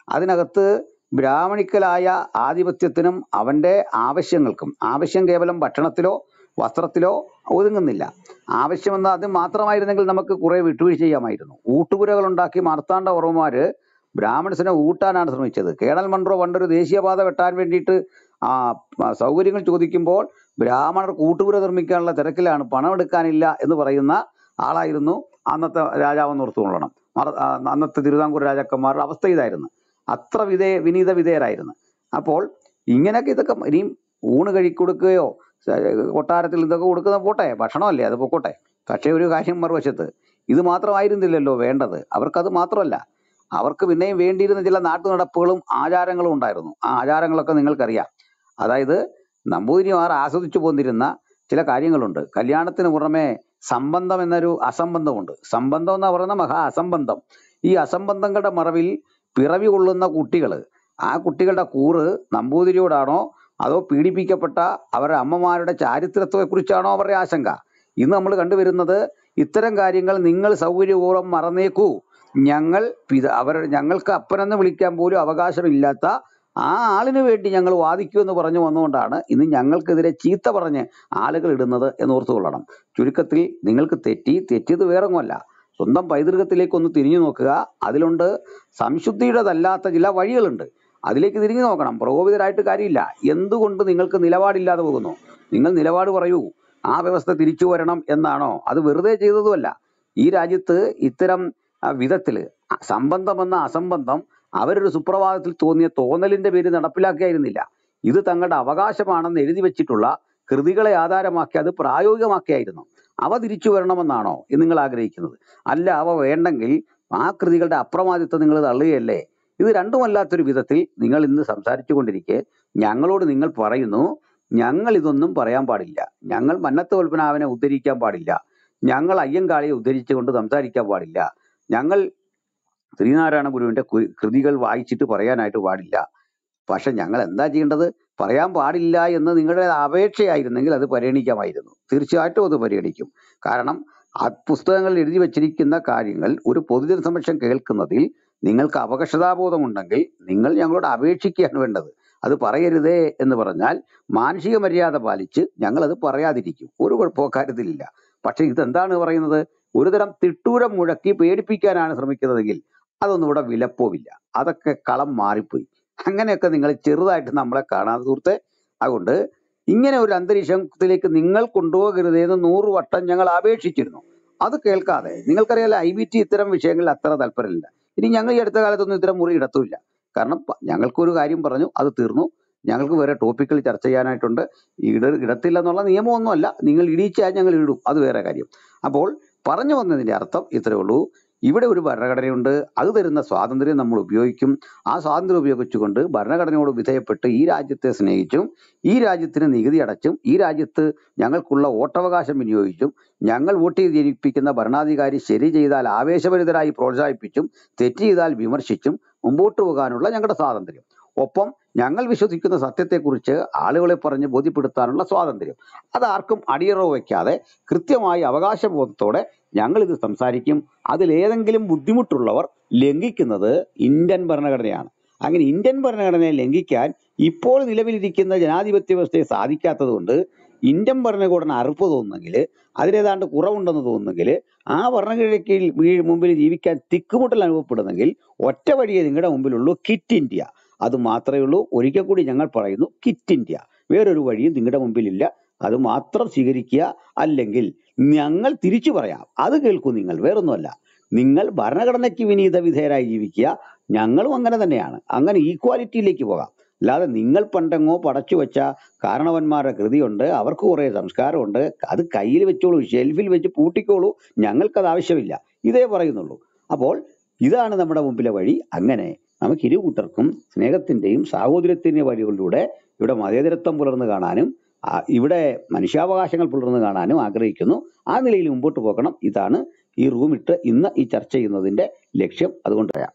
അതിനകത്ത് ബ്രാഹ്മണിക്കലായ ആധിപത്യത്തിനും അവന്റെ ആവശ്യങ്ങൾക്കും ആവശ്യം കേവലം ഭക്ഷണത്തിലോ വസ്ത്രത്തിലോ ഒതുങ്ങുന്നില്ല ആവശ്യമെന്ന് അത് മാത്രമായിരുന്നെങ്കിൽ നമുക്ക് കുറെ വിട്ടുവീഴ്ച ചെയ്യാമായിരുന്നു ഊട്ടുപുരകൾ ഉണ്ടാക്കി മാർത്താണ്ഡ വർമ്മമാര് ബ്രാഹ്മണസിനെ ഊട്ടാനാണ് ശ്രമിച്ചത് കേണൽ മൺട്രോ പണ്ടൊരു ദേശീയപാത വെട്ടാൻ വേണ്ടിയിട്ട് ആ ആ, സൗകര്യങ്ങൾ ചോദിക്കുമ്പോൾ ബ്രാഹ്മണർ കൂട്ടുപുര നിർമ്മിക്കാനുള്ള തിരക്കിലാണ് പണം എടുക്കാനില്ല എന്ന് പറയുന്ന ആളായിരുന്നു അന്നത്തെ രാജാവെന്ന് ഓർത്തുകൊള്ളണം മറ- ആ, അന്നത്തെ തിരുവിതാംകൂർ രാജാക്കന്മാരുടെ അവസ്ഥ ഇതായിരുന്നു അത്ര വിധേ വിനീത വിധേയരായിരുന്നു അപ്പോൾ ഇങ്ങനെയൊക്കെ ഇതൊക്കെ ഇനിയും ഊണ് കഴിക്കൊടുക്കുകയോ സ- കൊട്ടാരത്തിൽ ഇതൊക്കെ കൊടുക്കുന്ന പോട്ടെ ഭക്ഷണമല്ലേ അത് പൊക്കോട്ടെ പക്ഷേ ഒരു കാര്യം മറുവശത്ത് ഇത് മാത്രമായിരുന്നില്ലല്ലോ വേണ്ടത് അവർക്കത് മാത്രമല്ല അവർക്ക് പിന്നെയും വേണ്ടിയിരുന്ന ചില നാട്ടു നടപ്പുകളും ആചാരങ്ങളും ഉണ്ടായിരുന്നു ആ ആചാരങ്ങളൊക്കെ നിങ്ങൾക്കറിയാം അതായത് നമ്പൂതിരിമാർ ആസ്വദിച്ചു പോന്നിരുന്ന ചില കാര്യങ്ങളുണ്ട് കല്യാണത്തിന് പുറമെ സംബന്ധം എന്നൊരു അസംബന്ധമുണ്ട് സംബന്ധം എന്ന് പറയുന്ന മഹാ അസംബന്ധം ഈ അസംബന്ധങ്ങളുടെ മറവിൽ പിറവി കൊള്ളുന്ന കുട്ടികൾ ആ കുട്ടികളുടെ കൂറ് നമ്പൂതിരിയോടാണോ അതോ പീഡിപ്പിക്കപ്പെട്ട അവരുടെ അമ്മമാരുടെ ചാരിത്രത്തെക്കുറിച്ചാണോ അവരുടെ ആശങ്ക ഇന്ന് നമ്മൾ കണ്ടുവരുന്നത് ഇത്തരം കാര്യങ്ങൾ നിങ്ങൾ സൗകര്യപൂർവ്വം മറന്നേക്കൂ ഞങ്ങൾ പിത അവർ ഞങ്ങൾക്ക് അപ്പനെന്ന് വിളിക്കാൻ പോലും അവകാശമില്ലാത്ത ആ ആളിന് വേണ്ടി ഞങ്ങൾ വാദിക്കൂ എന്ന് പറഞ്ഞു വന്നുകൊണ്ടാണ് ഇന്ന് ഞങ്ങൾക്കെതിരെ ചീത്ത പറഞ്ഞ് ആളുകൾ ഇടുന്നത് എന്ന് ഓർത്തുകൊള്ളണം ചുരുക്കത്തിൽ നിങ്ങൾക്ക് തെറ്റി തെറ്റിയത് വേറൊന്നുമല്ല സ്വന്തം പൈതൃകത്തിലേക്ക് ഒന്ന് തിരിഞ്ഞു നോക്കുക അതിലുണ്ട് സംശുദ്ധിയുടേതല്ലാത്ത ചില വഴികളുണ്ട് അതിലേക്ക് തിരിഞ്ഞു നോക്കണം പ്രകോപിതരായിട്ട് കാര്യമില്ല എന്തുകൊണ്ട് നിങ്ങൾക്ക് നിലപാടില്ലാതെ പോകുന്നു നിങ്ങൾ നിലപാട് പറയൂ ആ വ്യവസ്ഥ തിരിച്ചു വരണം എന്നാണോ അത് വെറുതെ ചെയ്തതുമല്ല ഈ രാജ്യത്ത് ഇത്തരം ആ, വിധത്തില് അ- സംബന്ധമെന്ന അസംബന്ധം അവരൊരു സുപ്രഭാതത്തിൽ തോന്നിയ തോന്നലിന്റെ പേര് നടപ്പിലാക്കിയായിരുന്നില്ല ഇത് തങ്ങളുടെ അവകാശമാണെന്ന് എഴുതി വെച്ചിട്ടുള്ള കൃതികളെ ആധാരമാക്കി അത് പ്രായോഗികമാക്കിയായിരുന്നു അവ തിരിച്ചു വരണമെന്നാണോ ഇത് നിങ്ങൾ ആഗ്രഹിക്കുന്നത് അല്ല അവ വേണ്ടെങ്കിൽ ആ കൃതികളുടെ അപ്രമാദിത്വം നിങ്ങൾ തള്ളുകയല്ലേ ഇത് രണ്ടുമല്ലാത്തൊരു വിധത്തിൽ നിങ്ങൾ ഇന്ന് സംസാരിച്ചു കൊണ്ടിരിക്കെ ഞങ്ങളോട് നിങ്ങൾ പറയുന്നു ഞങ്ങൾ ഇതൊന്നും പറയാൻ പാടില്ല ഞങ്ങൾ മന്നത്ത് കൽപ്പനാവിനെ ഉദ്ധരിക്കാൻ പാടില്ല ഞങ്ങൾ അയ്യങ്കാളിയെ ഉദ്ധരിച്ചുകൊണ്ട് സംസാരിക്കാൻ പാടില്ല ഞങ്ങൾ ശ്രീനാരായണ ഗുരുവിന്റെ കു- കൃതികൾ വായിച്ചിട്ട് പറയാനായിട്ട് പാടില്ല പക്ഷെ ഞങ്ങൾ എന്താ ചെയ്യേണ്ടത് പറയാൻ പാടില്ല എന്ന് നിങ്ങളുടെ അപേക്ഷയായിരുന്നെങ്കിൽ അത് പരിഗണിക്കാമായിരുന്നു തീർച്ചയായിട്ടും അത് പരിഗണിക്കും കാരണം ആ പുസ്തകങ്ങളിൽ എഴുതി വച്ചിരിക്കുന്ന കാര്യങ്ങൾ ഒരു പൊതുജന സമക്ഷം കേൾക്കുന്നതിൽ നിങ്ങൾക്ക് അപകർഷതാബോധമുണ്ടെങ്കിൽ നിങ്ങൾ ഞങ്ങളോട് അപേക്ഷിക്കുകയാണ് വേണ്ടത് അത് പറയരുതേ എന്ന് പറഞ്ഞാൽ മാനുഷിക മര്യാദ പാലിച്ച് ഞങ്ങൾ അത് പറയാതിരിക്കും ഒരു കുഴപ്പമോ കാര്യത്തിലില്ല പക്ഷെ ഇതെന്താണ് പറയുന്നത് ഒരുതരം തിട്ടൂരം മുഴക്കി പേടിപ്പിക്കാനാണ് ശ്രമിക്കുന്നതെങ്കിൽ അതൊന്നും ഇവിടെ വിലപ്പോവില്ല അതൊക്കെ കളം മാറിപ്പോയി അങ്ങനെയൊക്കെ നിങ്ങൾ ചെറുതായിട്ട് നമ്മളെ കാണാതെ സുഹൃത്തെ അതുകൊണ്ട് ഇങ്ങനെ ഒരു അന്തരീക്ഷത്തിലേക്ക് നിങ്ങൾ കൊണ്ടുപോകരുത് എന്ന് നൂറ് വട്ടം ഞങ്ങൾ അപേക്ഷിച്ചിരുന്നു അത് കേൾക്കാതെ നിങ്ങൾക്കറിയാലോ ഐ ബി ടി ഇത്തരം വിഷയങ്ങളിൽ അത്ര താല്പര്യമില്ല ഇനി ഞങ്ങൾ ഈ അടുത്ത കാലത്തൊന്നും ഇത്തരം മുറി ഇടത്തുമില്ല കാരണം പ- ഞങ്ങൾക്കൊരു കാര്യം പറഞ്ഞു അത് തീർന്നു ഞങ്ങൾക്ക് വേറെ ടോപ്പിക്കുകൾ ചർച്ച ചെയ്യാനായിട്ടുണ്ട് ഇട ഇടത്തില്ല എന്നുള്ള നിയമമൊന്നുമല്ല നിങ്ങൾ ഇടിച്ചാൽ ഞങ്ങൾ ഇടും അത് വേറെ കാര്യം അപ്പോൾ പറഞ്ഞു വന്നതിന്റെ അർത്ഥം ഇത്രയേ ഉള്ളൂ ഇവിടെ ഒരു ഭരണഘടനയുണ്ട് അത് തരുന്ന സ്വാതന്ത്ര്യം നമ്മൾ ഉപയോഗിക്കും ആ സ്വാതന്ത്ര്യം ഉപയോഗിച്ചുകൊണ്ട് ഭരണഘടനയോട് വിധേയപ്പെട്ട് ഈ രാജ്യത്തെ സ്നേഹിച്ചും ഈ രാജ്യത്തിന് നികുതി അടച്ചും ഈ രാജ്യത്ത് ഞങ്ങൾക്കുള്ള വോട്ടവകാശം വിനിയോഗിച്ചും ഞങ്ങൾ വോട്ട് ചെയ്ത് ജനിപ്പിക്കുന്ന ഭരണാധികാരി ശരി ചെയ്താൽ ആവേശഭരിതരായി പ്രോത്സാഹിപ്പിച്ചും തെറ്റ് ചെയ്താൽ വിമർശിച്ചും മുമ്പോട്ട് പോകാനുള്ള ഞങ്ങളുടെ സ്വാതന്ത്ര്യം ഒപ്പം ഞങ്ങൾ വിശ്വസിക്കുന്ന സത്യത്തെക്കുറിച്ച് ആളുകളെ പറഞ്ഞ് ബോധ്യപ്പെടുത്താനുള്ള സ്വാതന്ത്ര്യം അതാർക്കും അടിയറവ് വയ്ക്കാതെ കൃത്യമായി അവകാശബോധത്തോടെ ഞങ്ങൾ ഇത് സംസാരിക്കും അതിലേതെങ്കിലും ബുദ്ധിമുട്ടുള്ളവർ ലംഘിക്കുന്നത് ഇന്ത്യൻ ഭരണഘടനയാണ് അങ്ങനെ ഇന്ത്യൻ ഭരണഘടനയെ ലംഘിക്കാൻ ഇപ്പോൾ നിലവിലിരിക്കുന്ന ജനാധിപത്യ വ്യവസ്ഥയെ സാധിക്കാത്തത് കൊണ്ട് ഇന്ത്യൻ ഭരണഘടന അറുപ്പ് തോന്നുന്നെങ്കിൽ അതിലേതാണ്ട് കുറവുണ്ടെന്ന് തോന്നുന്നെങ്കിൽ ആ ഭരണഘടനയ്ക്ക് വീ- മുമ്പിൽ ജീവിക്കാൻ തിക്കുമുട്ടൽ അനുഭവപ്പെടുന്നെങ്കിൽ ഒറ്റ വഴിയേ നിങ്ങളുടെ മുമ്പിലുള്ളൂ കിറ്റ് ഇന്ത്യ അത് മാത്രമേ ഉള്ളൂ ഒരിക്കൽ കൂടി ഞങ്ങൾ പറയുന്നു കിറ്റ് ഇന്ത്യ വേറൊരു വഴിയും നിങ്ങളുടെ മുമ്പിലില്ല അത് മാത്രം സ്വീകരിക്കുക അല്ലെങ്കിൽ ഞങ്ങൾ തിരിച്ചു പറയാം അത് കേൾക്കൂ നിങ്ങൾ വേറൊന്നുമല്ല നിങ്ങൾ ഭരണഘടനയ്ക്ക് വിനീത വിധേയരായി ജീവിക്കുക ഞങ്ങളും അങ്ങനെ തന്നെയാണ് അങ്ങനെ ഈക്വാലിറ്റിയിലേക്ക് പോകാം അല്ലാതെ നിങ്ങൾ പണ്ടെങ്ങോ പടച്ചു വെച്ച കാരണവന്മാരുടെ കൃതിയുണ്ട് അവർക്ക് കുറെ സംസ്കാരമുണ്ട് അത് കയ്യിൽ വെച്ചോളൂ ഷെൽഫിൽ വെച്ച് പൂട്ടിക്കോളൂ ഞങ്ങൾക്കത് ആവശ്യമില്ല ഇതേ പറയുന്നുള്ളൂ അപ്പോൾ ഇതാണ് നമ്മുടെ മുമ്പിലെ വഴി അങ്ങനെ നമുക്ക് ഇരു കൂട്ടർക്കും സ്നേഹത്തിന്റെയും സാഹോദര്യത്തിന്റെയും വഴികളിലൂടെ ഇവിടെ മതേതരത്വം പുലർന്നു കാണാനും ആ, ഇവിടെ മനുഷ്യാവകാശങ്ങൾ പുലർന്നു കാണാനും ആഗ്രഹിക്കുന്നു ആ നിലയിൽ മുമ്പോട്ട് പോകണം ഇതാണ് ഈ റൂമിട്ട് ഇന്ന് ഈ ചർച്ച ചെയ്യുന്നതിന്റെ ലക്ഷ്യം അതുകൊണ്ട് പറയാം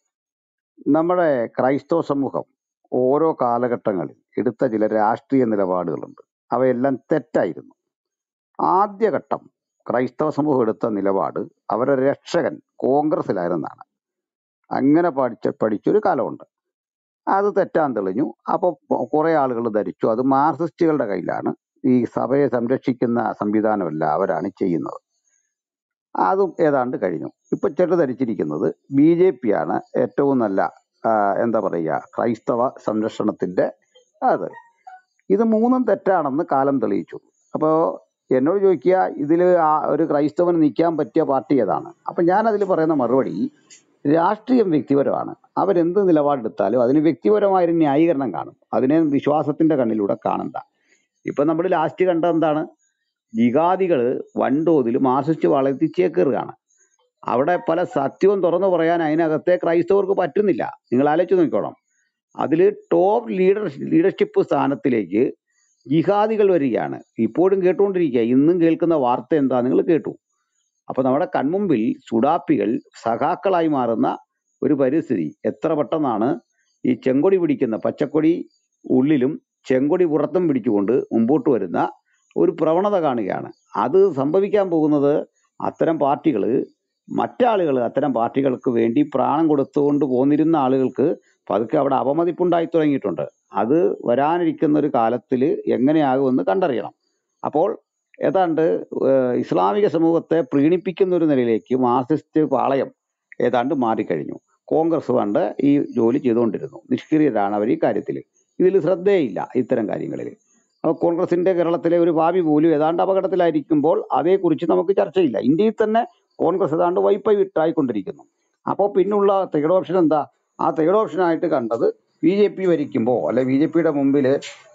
നമ്മുടെ ക്രൈസ്തവ സമൂഹം ഓരോ കാലഘട്ടങ്ങളിൽ എടുത്ത ചില രാഷ്ട്രീയ നിലപാടുകളുണ്ട് അവയെല്ലാം തെറ്റായിരുന്നു ആദ്യഘട്ടം ക്രൈസ്തവ സമൂഹം എടുത്ത നിലപാട് അവരുടെ രക്ഷകൻ കോൺഗ്രസിലായിരുന്നാണ് അങ്ങനെ പഠിച്ച പഠിച്ചൊരു കാലമുണ്ട് അത് തെറ്റാൻ തെളിഞ്ഞു അപ്പോൾ കുറെ ആളുകൾ ധരിച്ചു അത് മാർക്സിസ്റ്റുകളുടെ കയ്യിലാണ് ഈ സഭയെ സംരക്ഷിക്കുന്ന സംവിധാനമല്ല അവരാണ് ചെയ്യുന്നത് അതും ഏതാണ്ട് കഴിഞ്ഞു ഇപ്പൊ ചിലർ ധരിച്ചിരിക്കുന്നത് ബി ജെ പി ആണ് ഏറ്റവും നല്ല ആ, എന്താ പറയുക ക്രൈസ്തവ സംരക്ഷണത്തിന്റെ അത് ഇത് മൂന്നും തെറ്റാണെന്ന് കാലം തെളിയിച്ചു അപ്പോൾ എന്നോട് ചോദിക്കുക ഇതിൽ ഒരു ക്രൈസ്തവന് നിൽക്കാൻ പറ്റിയ പാർട്ടി ഏതാണ് അപ്പം ഞാൻ അതിൽ പറയുന്ന മറുപടി രാഷ്ട്രീയം വ്യക്തിപരമാണ് അവരെന്ത് നിലപാടെടുത്താലും അതിന് വ്യക്തിപരമായൊരു ന്യായീകരണം കാണും അതിനെ വിശ്വാസത്തിന്റെ കണ്ണിലൂടെ കാണണ്ട ഇപ്പൊ നമ്മൾ ലാസ്റ്റ് കണ്ട എന്താണ് ജിഹാദികൾ വൻതോതിൽ മാർസിസ്റ്റ് വളർത്തിച്ചേക്കറുകയാണ് അവിടെ പല സത്യവും തുറന്നു പറയാൻ അതിനകത്തെ ക്രൈസ്തവർക്ക് പറ്റുന്നില്ല നിങ്ങൾ ആലോചിച്ച് നോക്കിക്കോണം അതിൽ ടോപ്പ് ലീഡർ ലീഡർഷിപ്പ് സ്ഥാനത്തിലേക്ക് ജിഹാദികൾ വരികയാണ് ഇപ്പോഴും കേട്ടുകൊണ്ടിരിക്കുക ഇന്നും കേൾക്കുന്ന വാർത്ത എന്താ നിങ്ങൾ കേട്ടു അപ്പൊ നമ്മുടെ കൺമുമ്പിൽ സുഡാപ്പികൾ സഖാക്കളായി മാറുന്ന ഒരു പരിസ്ഥിതി എത്ര പെട്ടെന്നാണ് ഈ ചെങ്കൊടി പിടിക്കുന്ന പച്ചക്കൊടി ഉള്ളിലും ചെങ്കൊടി പുറത്തും പിടിച്ചുകൊണ്ട് മുമ്പോട്ട് വരുന്ന ഒരു പ്രവണത കാണുകയാണ് അത് സംഭവിക്കാൻ പോകുന്നത് അത്തരം പാർട്ടികൾ മറ്റാളുകൾ അത്തരം പാർട്ടികൾക്ക് വേണ്ടി പ്രാണം കൊടുത്തുകൊണ്ട് പോന്നിരുന്ന ആളുകൾക്ക് പതുക്കെ അവിടെ അപമതിപ്പുണ്ടായി തുടങ്ങിയിട്ടുണ്ട് അത് വരാനിരിക്കുന്ന ഒരു കാലത്തിൽ എങ്ങനെയാകുമെന്ന് കണ്ടറിയണം അപ്പോൾ ഏതാണ്ട് ഏഹ്, ഇസ്ലാമിക സമൂഹത്തെ പ്രീണിപ്പിക്കുന്ന ഒരു നിലയിലേക്ക് മാർക്സിസ്റ്റ് പാളയം ഏതാണ്ട് മാറിക്കഴിഞ്ഞു കോൺഗ്രസ് പണ്ട് ഈ ജോലി ചെയ്തുകൊണ്ടിരുന്നു നിഷ്ക്രിയരാണ് അവർ ഈ കാര്യത്തിൽ ഇതിൽ ശ്രദ്ധയില്ല ഇത്തരം കാര്യങ്ങളിൽ അപ്പോൾ കോൺഗ്രസിന്റെ കേരളത്തിലെ ഒരു ഭാവി പോലും ഏതാണ്ട് അപകടത്തിലായിരിക്കുമ്പോൾ അതേക്കുറിച്ച് നമുക്ക് ചർച്ചയില്ല ഇന്ത്യയിൽ തന്നെ കോൺഗ്രസ് ഏതാണ്ട് വൈപ്പൈ വിട്ടായിക്കൊണ്ടിരിക്കുന്നു അപ്പോൾ പിന്നുള്ള തേർഡ് ഓപ്ഷൻ എന്താ ആ തേർഡ് ഓപ്ഷനായിട്ട് കണ്ടത് ബി ജെ പി ഭരിക്കുമ്പോൾ അല്ലെ ബി ജെ പിയുടെ മുമ്പിൽ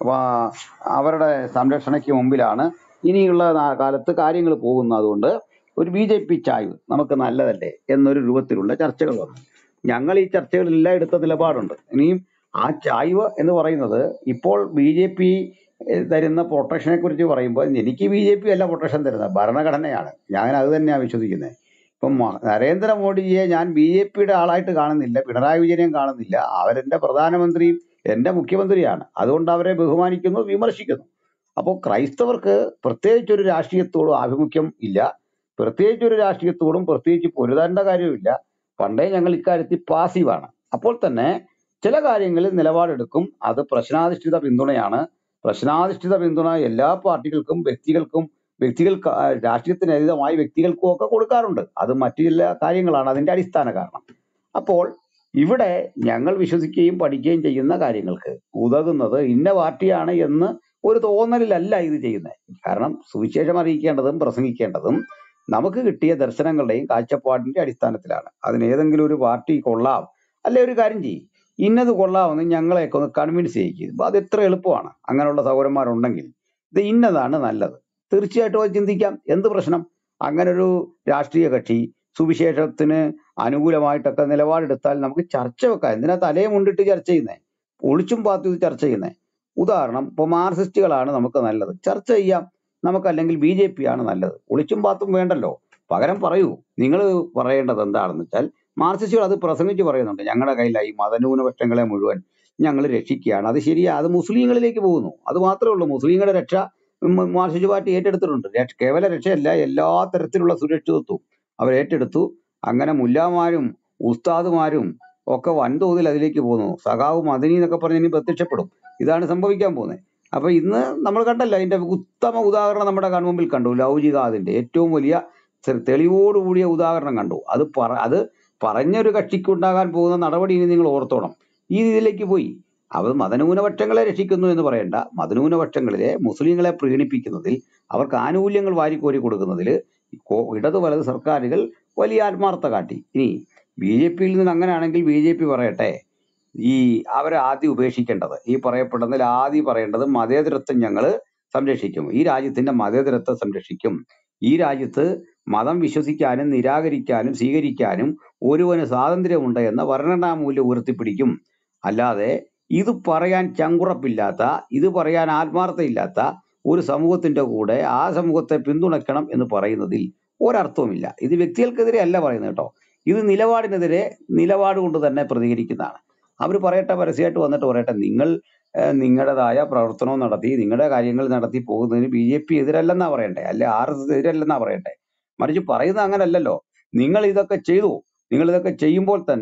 അവരുടെ സംരക്ഷണയ്ക്ക് മുമ്പിലാണ് ഇനിയുള്ള നാ- കാലത്ത് കാര്യങ്ങൾ പോകുന്നത് അതുകൊണ്ട് ഒരു ബി ജെ പി ചായ്വ് നമുക്ക് നല്ലതല്ലേ എന്നൊരു രൂപത്തിലുള്ള ചർച്ചകൾ വന്നു ഞങ്ങൾ ഈ ചർച്ചകളെല്ലാം എടുത്ത നിലപാടുണ്ട് ഇനിയും ആ ചായ്വ് എന്ന് പറയുന്നത് ഇപ്പോൾ ബി ജെ പി തരുന്ന പ്രൊട്ടക്ഷനെ കുറിച്ച് പറയുമ്പോൾ എനിക്ക് ബി ജെ പി അല്ല പ്രൊട്ടക്ഷൻ തരുന്നത് ഭരണഘടനയാണ് ഞാൻ അത് തന്നെയാണ് വിശ്വസിക്കുന്നത് ഇപ്പം മ- നരേന്ദ്രമോദിയെ ഞാൻ ബി ജെ പിയുടെ ആളായിട്ട് കാണുന്നില്ല പിണറായി വിജയനെയും കാണുന്നില്ല അവരെന്റെ പ്രധാനമന്ത്രിയും എന്റെ മുഖ്യമന്ത്രിയാണ് അതുകൊണ്ട് അവരെ ബഹുമാനിക്കുന്നു വിമർശിക്കുന്നു അപ്പോൾ ക്രൈസ്തവർക്ക് പ്രത്യേകിച്ച് ഒരു രാഷ്ട്രീയത്തോടും ആഭിമുഖ്യം ഇല്ല പ്രത്യേകിച്ച് ഒരു രാഷ്ട്രീയത്തോടും പ്രത്യേകിച്ച് പൊരുതേണ്ട കാര്യമില്ല പണ്ടേ ഞങ്ങൾ ഇക്കാര്യത്തിൽ പാസീവാണ് അപ്പോൾ തന്നെ ചില കാര്യങ്ങളിൽ നിലപാടെടുക്കും അത് പ്രശ്നാധിഷ്ഠിത പിന്തുണയാണ് പ്രശ്നാധിഷ്ഠിത പിന്തുണ എല്ലാ പാർട്ടികൾക്കും വ്യക്തികൾക്കും വ്യക്തികൾക്ക് ആ, രാഷ്ട്രീയത്തിന് അതീതമായി വ്യക്തികൾക്കും ഒക്കെ കൊടുക്കാറുണ്ട് അത് മറ്റു ചില കാര്യങ്ങളാണ് അതിന്റെ അടിസ്ഥാന കാരണം അപ്പോൾ ഇവിടെ ഞങ്ങൾ വിശ്വസിക്കുകയും പഠിക്കുകയും ചെയ്യുന്ന കാര്യങ്ങൾക്ക് ഉതകുന്നത് ഇന്ന പാർട്ടിയാണ് എന്ന് ഒരു തോന്നലിലല്ല ഇത് ചെയ്യുന്നത് കാരണം സുവിശേഷം അറിയിക്കേണ്ടതും പ്രസംഗിക്കേണ്ടതും നമുക്ക് കിട്ടിയ ദർശനങ്ങളുടെയും കാഴ്ചപ്പാടിന്റെ അടിസ്ഥാനത്തിലാണ് അതിന് ഏതെങ്കിലും ഒരു പാർട്ടി കൊള്ളാം അല്ലെ ഒരു കാര്യം ചെയ്യും ഇന്നത് കൊള്ളാമെന്ന് ഞങ്ങളെയൊക്കെ ഒന്ന് കൺവിൻസ് ചെയ്യിക്കും അത് എത്ര എളുപ്പമാണ് അങ്ങനെയുള്ള സൗകര്യന്മാരുണ്ടെങ്കിൽ ഇത് ഇന്നതാണ് നല്ലത് തീർച്ചയായിട്ടും അത് ചിന്തിക്കാം എന്ത് പ്രശ്നം അങ്ങനെ ഒരു രാഷ്ട്രീയ കക്ഷി സുവിശേഷത്തിന് അനുകൂലമായിട്ടൊക്കെ നിലപാടെടുത്താൽ നമുക്ക് ചർച്ച വെക്കാം എന്തിനാ തലയെ മുണ്ടിട്ട് ചർച്ച ചെയ്യുന്നേ ഒളിച്ചും പാത്തും ഇത് ചർച്ച ചെയ്യുന്നേ ഉദാഹരണം ഇപ്പൊ മാർക്സിസ്റ്റുകളാണ് നമുക്ക് നല്ലത് ചർച്ച ചെയ്യാം നമുക്ക് അല്ലെങ്കിൽ ബി ജെ പി ആണ് നല്ലത് ഒളിച്ചും പാത്തും വേണ്ടല്ലോ പകരം പറയൂ നിങ്ങൾ പറയേണ്ടത് എന്താണെന്ന് വെച്ചാൽ മാർക്സിസ്റ്റുകൾ അത് പ്രസംഗിച്ച് പറയുന്നുണ്ട് ഞങ്ങളുടെ കയ്യിലായി മതന്യൂനപക്ഷങ്ങളെ മുഴുവൻ ഞങ്ങൾ രക്ഷിക്കുകയാണ് അത് ശരിയാ അത് മുസ്ലിങ്ങളിലേക്ക് പോകുന്നു അത് മാത്രമേ ഉള്ളൂ മുസ്ലിങ്ങളുടെ രക്ഷ ഉം മാർക്സിസ്റ്റ് പാർട്ടി ഏറ്റെടുത്തിട്ടുണ്ട് രക്ഷ- കേവല രക്ഷയല്ല എല്ലാ തരത്തിലുള്ള സുരക്ഷിതത്വവും അവർ ഏറ്റെടുത്തു അങ്ങനെ മുല്ലാമാരും ഉസ്താദുമാരും ഒക്കെ വൻതോതിൽ അതിലേക്ക് പോകുന്നു സഖാവ് മദനി എന്നൊക്കെ പറഞ്ഞ് ഇനി പ്രത്യക്ഷപ്പെടും ഇതാണ് സംഭവിക്കാൻ പോകുന്നത് അപ്പൊ ഇന്ന് നമ്മൾ കണ്ടല്ലോ അതിന്റെ ഉത്തമ ഉദാഹരണം നമ്മുടെ കൺമുമ്പിൽ കണ്ടു ലൗകികാതിന്റെ ഏറ്റവും വലിയ തെ- തെളിവോടുകൂടിയ ഉദാഹരണം കണ്ടു അത് പറ അത് പറഞ്ഞൊരു കക്ഷിക്ക് ഉണ്ടാകാൻ പോകുന്ന നടപടി ഇനി നിങ്ങൾ ഓർത്തോണം ഈ രീതിയിലേക്ക് പോയി അവർ മതന്യൂനപക്ഷങ്ങളെ രക്ഷിക്കുന്നു എന്ന് പറയണ്ട മതന്യൂനപക്ഷങ്ങളിലെ മുസ്ലിങ്ങളെ പ്രീണിപ്പിക്കുന്നതിൽ അവർക്ക് ആനുകൂല്യങ്ങൾ വാരിക്കോരി കൊടുക്കുന്നതിൽ ഇടത് വലത് സർക്കാരുകൾ വലിയ ആത്മാർത്ഥ കാട്ടി ഇനി ബി ജെ പിയിൽ നിന്ന് അങ്ങനെയാണെങ്കിൽ ബി ജെ പി പറയട്ടെ ഈ അവരെ ആദ്യം ഉപേക്ഷിക്കേണ്ടത് ഈ പറയപ്പെടുന്നതിൽ ആദ്യം പറയേണ്ടത് മതേതരത്വം ഞങ്ങൾ സംരക്ഷിക്കും ഈ രാജ്യത്തിന്റെ മതേതരത്വം സംരക്ഷിക്കും ഈ രാജ്യത്ത് മതം വിശ്വസിക്കാനും നിരാകരിക്കാനും സ്വീകരിക്കാനും ഒരുവന് സ്വാതന്ത്ര്യമുണ്ട് എന്ന ഭരണഘടനാ മൂല്യം ഉയർത്തിപ്പിടിക്കും അല്ലാതെ ഇത് പറയാൻ ചങ്കുറപ്പില്ലാത്ത ഇത് പറയാൻ ആത്മാർത്ഥയില്ലാത്ത ഒരു സമൂഹത്തിന്റെ കൂടെ ആ സമൂഹത്തെ പിന്തുണയ്ക്കണം എന്ന് പറയുന്നതിൽ ഒരർത്ഥവുമില്ല ഇത് വ്യക്തികൾക്കെതിരെ അല്ല പറയുന്നത് കേട്ടോ ഇത് നിലപാടിനെതിരെ നിലപാട് കൊണ്ട് തന്നെ പ്രതികരിക്കുന്നതാണ് അവർ പറയട്ടെ പരസ്യമായിട്ട് വന്നിട്ട് പറയട്ടെ നിങ്ങൾ ഏഹ്, നിങ്ങളുടേതായ പ്രവർത്തനവും നടത്തി നിങ്ങളുടെ കാര്യങ്ങൾ നടത്തി പോകുന്നതിന് ബി ജെ പി എതിരല്ലെന്നാ പറയണ്ടേ അല്ലെ ആർ എസ് എസ് എതിരല്ലെന്നാ പറയട്ടെ മറിച്ച് പറയുന്നത് അങ്ങനല്ലല്ലോ നിങ്ങൾ ഇതൊക്കെ ചെയ്തു നിങ്ങൾ ഇതൊക്കെ ചെയ്യുമ്പോൾ തന്നെ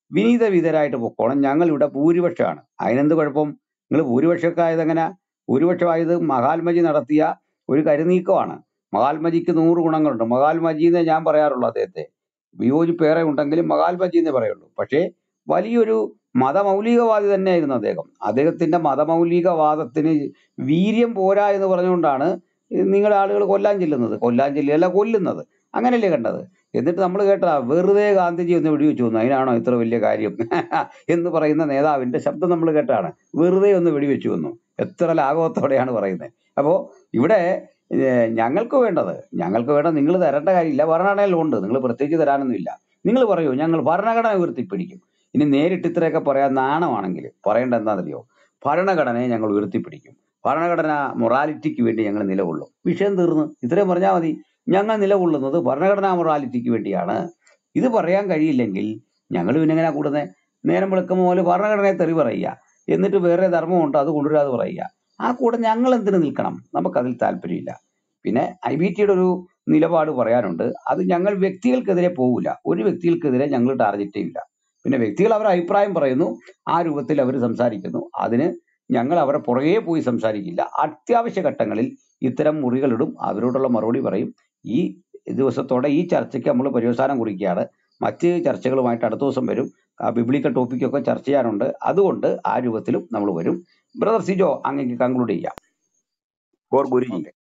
വിനീത വിധേയരായിട്ട് പൊക്കോണം ഞങ്ങൾ ഇവിടെ ഭൂരിപക്ഷമാണ് അതിനെന്ത് കുഴപ്പം നിങ്ങൾ ഭൂരിപക്ഷമൊക്കെ ആയത് എങ്ങനെ ഭൂരിപക്ഷമായത് മഹാത്മജി നടത്തിയ ഒരു കരുനീക്കമാണ് മഹാത്മജിക്ക് നൂറ് ഗുണങ്ങളുണ്ട് മഹാത്മജി എന്നേ ഞാൻ പറയാറുള്ളൂ അദ്ദേഹത്തെ വിയോജിപ്പ് ഏറെ ഉണ്ടെങ്കിലും മഹാത്മജി എന്നേ പറയുള്ളൂ പക്ഷേ വലിയൊരു മതമൗലികവാദി തന്നെയായിരുന്നു അദ്ദേഹം അദ്ദേഹത്തിന്റെ മതമൗലികവാദത്തിന് വീര്യം പോരാ എന്ന് പറഞ്ഞുകൊണ്ടാണ് നിങ്ങളുടെ ആളുകൾ കൊല്ലാൻ ചെല്ലുന്നത് കൊല്ലാൻ ചെല്ലുകയല്ല കൊല്ലുന്നത് അങ്ങനെയല്ലേ കണ്ടത് എന്നിട്ട് നമ്മൾ കേട്ടാ വെറുതെ ഗാന്ധിജി ഒന്ന് വെടിവെച്ചു വന്നു അതിനാണോ ഇത്ര വലിയ കാര്യം എന്ന് പറയുന്ന നേതാവിന്റെ ശബ്ദം നമ്മൾ കേട്ടാണ് വെറുതെ ഒന്ന് വെടിവെച്ചു വന്നു എത്ര ലാഘവത്തോടെയാണ് പറയുന്നത് അപ്പോ ഇവിടെ ഏർ, ഞങ്ങൾക്ക് വേണ്ടത് ഞങ്ങൾക്ക് വേണ്ട നിങ്ങൾ തരേണ്ട കാര്യമില്ല ഭരണഘടനയിലുണ്ട് നിങ്ങൾ പ്രത്യേകിച്ച് തരാനൊന്നുമില്ല നിങ്ങൾ പറയൂ ഞങ്ങൾ ഭരണഘടന ഉയർത്തിപ്പിടിക്കും ഇനി നേരിട്ട് ഇത്രയൊക്കെ പറയാൻ നാണമാണെങ്കിൽ പറയേണ്ട എന്താണെന്നറിയോ ഭരണഘടനയെ ഞങ്ങൾ ഉയർത്തിപ്പിടിക്കും ഭരണഘടന മൊറാലിറ്റിക്ക് വേണ്ടി ഞങ്ങൾ നിലകൊള്ളും വിഷയം തീർന്നു ഇത്രയും പറഞ്ഞാൽ മതി ഞങ്ങൾ നിലകൊള്ളുന്നത് ഭരണഘടനാ മൊറാലിറ്റിക്ക് വേണ്ടിയാണ് ഇത് പറയാൻ കഴിയില്ലെങ്കിൽ ഞങ്ങൾ പിന്നെ എങ്ങനെ കൂടുന്നത് നേരം വിളക്കുമ്പോൾ പോലെ ഭരണഘടനയെ തെറി പറയുക എന്നിട്ട് വേറെ ധർമ്മമുണ്ട് അത് കൊണ്ടുവരാതെ പറയുക ആ കൂടെ ഞങ്ങൾ എന്തിനു നിൽക്കണം നമുക്കതിൽ താല്പര്യമില്ല പിന്നെ ഐ ബി ടിയുടെ ഒരു നിലപാട് പറയാനുണ്ട് അത് ഞങ്ങൾ വ്യക്തികൾക്കെതിരെ പോകില്ല ഒരു വ്യക്തികൾക്കെതിരെ ഞങ്ങൾ ടാർഗറ്റ് ചെയ്യില്ല പിന്നെ വ്യക്തികൾ അവരുടെ അഭിപ്രായം പറയുന്നു ആ രൂപത്തിൽ അവർ സംസാരിക്കുന്നു അതിന് ഞങ്ങൾ അവരെ പുറകെ പോയി സംസാരിക്കില്ല അത്യാവശ്യ ഘട്ടങ്ങളിൽ ഇത്തരം മുറികളിടും അവരോടുള്ള മറുപടി പറയും ഈ ദിവസത്തോടെ ഈ ചർച്ചയ്ക്ക് നമ്മൾ പര്യവസാനം കുറിക്കുകയാണ് മറ്റ് ചർച്ചകളുമായിട്ട് അടുത്ത ദിവസം വരും ആ ബിബ്ലിക്കൽ ടോപ്പിക്കൊക്കെ ചർച്ച ചെയ്യാനുണ്ട് അതുകൊണ്ട് ആ രൂപത്തിലും നമ്മൾ വരും ബ്രദർ സിജോ അങ്ങേക്ക് കൺക്ലൂഡ് ചെയ്യാം ഫോർ ഗുരുജി ഓക്കെ